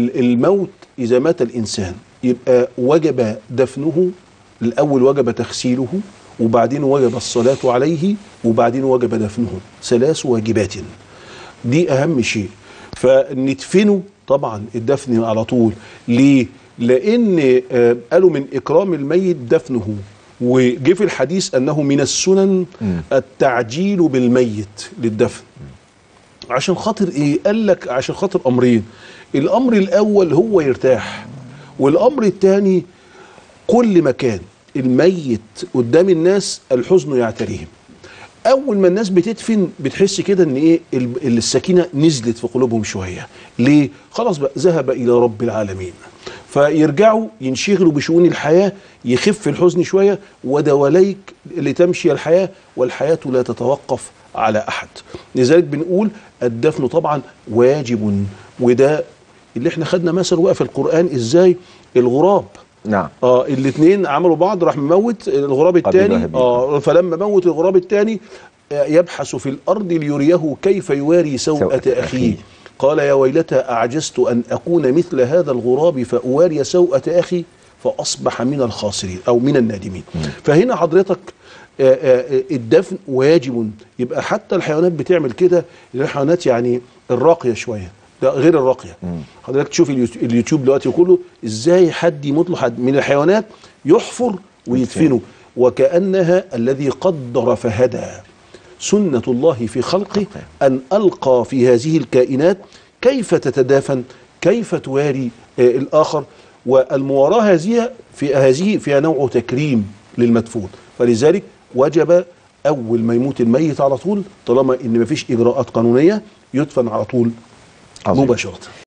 ال- الموت إذا مات الإنسان يبقى وجب دفنه الأول وجب تغسيله وبعدين وجب الصلاة عليه وبعدين وجب دفنه ثلاث واجبات دي أهم شيء فندفنه طبعا الدفن على طول ليه؟ لأن آه، قالوا من إكرام الميت دفنه وجه في الحديث أنه من السنن التعجيل بالميت للدفن عشان خاطر ايه قال لك عشان خاطر امرين الامر الاول هو يرتاح والامر الثاني كل مكان الميت قدام الناس الحزن يعتريهم اول ما الناس بتدفن بتحس كده ان ايه ال- السكينه نزلت في قلوبهم شويه ليه خلاص بقى ذهب الى رب العالمين فيرجعوا ينشغلوا بشؤون الحياه يخف الحزن شويه ودواليك لتمشي الحياه والحياه لا تتوقف على احد لذلك بنقول الدفن طبعا واجب وده اللي احنا خدنا مثل بقى في القران ازاي الغراب نعم اه الاثنين عملوا بعض راح مموت الغراب قابيل الثاني وهابيل. اه فلما موت الغراب الثاني يبحث في الارض ليريه كيف يواري سوءة سوءة اخيه أخيه. قال يا ويلتى اعجزت ان اكون مثل هذا الغراب فاواري سوءة اخي فاصبح من الخاسرين او من النادمين فهنا حضرتك آه، آه، الدفن واجب يبقى حتى الحيوانات بتعمل كده الحيوانات يعني الراقيه شويه لا غير الراقيه حضرتك تشوف اليوت- اليوتيوب دلوقتي كله ازاي حد يموت له حد من الحيوانات يحفر ويدفنه وكانها الذي قدر فهدى سنه الله في خلقه ان القى في هذه الكائنات كيف تتدافن كيف تواري آه، الاخر والمواراه هذه في هذه فيها نوع تكريم للمدفون فلذلك وجب اول ما يموت الميت على طول طالما ان مفيش اجراءات قانونيه يدفن على طول عظيم. مباشره